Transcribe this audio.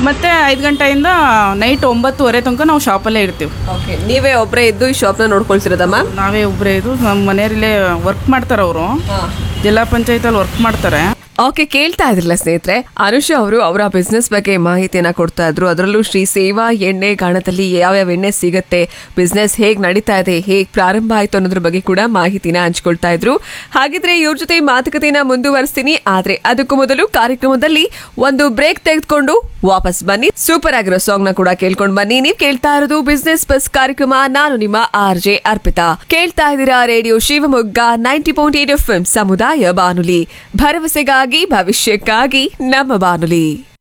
ಮತ್ತು ಐದು ಗಂಟೆಯಿಂದ ನೈಟ್ ಒಂಬತ್ತುವರೆ ತನಕ ನಾವು ಶಾಪಲ್ಲೇ ಇರ್ತೀವಿ ಓಕೆ ನೀವೇ ಒಬ್ಬರೇ ಇದ್ದು ಈ ಶಾಪ್ನ ನೋಡ್ಕೊಳ್ತಿರೋದಮ್ಮ ನಾವೇ ಒಬ್ಬರೇ ಇದು ನಮ್ಮ ಮನೆಯಲ್ಲೇ ವರ್ಕ್ ಮಾಡ್ತಾರೆ ಅವರು ಜಿಲ್ಲಾ ಪಂಚಾಯತಲ್ಲಿ ವರ್ಕ್ ಮಾಡ್ತಾರೆ ಓಕೆ ಕೇಳ್ತಾ ಇದ್ರಲ್ಲ ಸ್ನೇಹಿತರೆ ಅನುಷ ಅವರು ಅವರ ಬಿಸ್ನೆಸ್ ಬಗ್ಗೆ ಮಾಹಿತಿಯನ್ನ ಕೊಡ್ತಾ ಇದ್ರು ಅದರಲ್ಲೂ ಶ್ರೀ ಸೇವಾ ಎಣ್ಣೆ ಗಾಣದಲ್ಲಿ ಯಾವ್ಯಾವ ಎಣ್ಣೆ ಸಿಗತ್ತೆ ಬಿಸ್ನೆಸ್ ಹೇಗ್ ನಡೀತಾ ಇದೆ ಹೇಗ್ ಪ್ರಾರಂಭ ಆಯ್ತು ಅನ್ನೋದ್ರ ಬಗ್ಗೆ ಕೂಡ ಮಾಹಿತಿನ ಹಂಚ್ಕೊಳ್ತಾ ಇದ್ರು ಹಾಗಿದ್ರೆ ಇವ್ರ ಜೊತೆ ಮಾತುಕತೆನ ಮುಂದುವರಿಸ್ತೀನಿ ಆದ್ರೆ ಅದಕ್ಕೂ ಮೊದಲು ಕಾರ್ಯಕ್ರಮದಲ್ಲಿ ಒಂದು ಬ್ರೇಕ್ ತೆಗೆದುಕೊಂಡು ವಾಪಸ್ ಬನ್ನಿ ಸೂಪರ್ ಆಗಿರೋ ಸಾಂಗ್ ನ ಕೂಡ ಕೇಳ್ಕೊಂಡು ಬನ್ನಿ ನೀವು ಕೇಳ್ತಾ ಇರೋದು ಬಿಸ್ನೆಸ್ ಬಸ್ ಕಾರ್ಯಕ್ರಮ ನಾನು ನಿಮ್ಮ ಆರ್ ಜೆ ಅರ್ಪಿತಾ ಕೇಳ್ತಾ ಇದ್ದೀರಾ radio Shivamogga ninety point eight F ಸಮುದಾಯ ಬಾನುಲಿ ಭರವಸೆಗಾಗಿ ಭವಿಷ್ಯಕ್ಕಾಗಿ ನಮ್ಮ ಬಾನುಲಿ